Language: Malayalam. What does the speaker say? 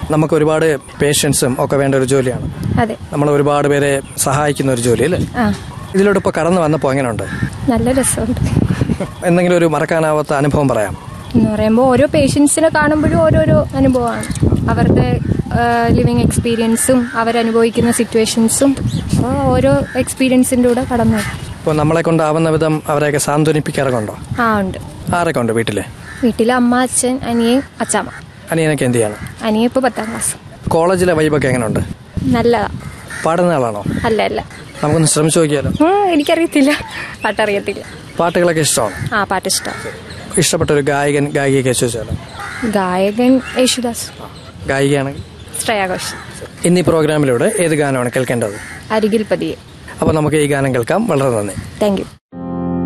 നമുക്ക് ഒരുപാട് പേഷ്യൻസും ഒക്കെ വേണ്ട ഒരു ജോലിയാണ് അതെ നമ്മൾ ഒരുപാട് പേരെ സഹായിക്കുന്ന ഒരു ജോലി അല്ലേ ആ ഇതിലൂടെ ഇപ്പോൾ കടന്നു വന്നപ്പോൾ എങ്ങനെയുണ്ട് നല്ല രസമുണ്ട് എന്തെങ്കിലും ഒരു മറക്കാനാവാത്ത അനുഭവം പറയാം എന്ന് പറയുമ്പോൾ ഓരോ പേഷ്യൻസിനെ കാണുമ്പോഴും ഓരോരോ അനുഭവമാണ് അവരുടെ ലിവിങ് എക്സ്പീരിയൻസും അവരനുഭവിക്കുന്ന സിറ്റുവേഷൻസും അപ്പോൾ ഓരോ എക്സ്പീരിയൻസിൻ്റെ കൂടെ കടന്നു വരും. ഇപ്പോൾ നമ്മളെ കൊണ്ടാവുന്ന വിധം അവരെയൊക്കെ സാന്ത്വനിപ്പിക്കാറുണ്ടോ ആ ഉണ്ട് ആരൊക്കെ ഉണ്ട് വീട്ടിൽ വീട്ടിൽ അമ്മ അച്ഛൻ അനിയൻ അച്ചാമ്മ അനിയനൊക്കെ എന്ത് ചെയ്യാണ് അനിയൻ ഇപ്പോൾ പത്താം ക്ലാസ് കോളേജിലെ വൈബൊക്കെ എങ്ങനെയുണ്ട് നല്ലതാ പാടുന്ന ആളാണോ അല്ല അല്ല നമുക്കൊന്ന് ശ്രമിച്ചു നോക്കിയാലോ ഉം, എനിക്കറിയത്തില്ല പാട്ടറിയത്തില്ല പാട്ടുകളൊക്കെ ഇഷ്ടമാണ് ആ പാട്ട് ഇഷ്ടം ഇഷ്ടപ്പെട്ട ഒരു ഗായകൻ ഗായികയൊക്കെ ചോദിച്ചാലോ ഗായകൻ യേശുദാസ് ഗായികയാണെങ്കിൽ ശ്രേയാഘോഷ് ഇന്നീ പ്രോഗ്രാമിലൂടെ ഏത് ഗാനമാണ് കേൾക്കേണ്ടത് അരികിൽ പതിയെ അപ്പോൾ നമുക്ക് ഈ ഗാനം കേൾക്കാം വളരെ നന്ദി താങ്ക് യു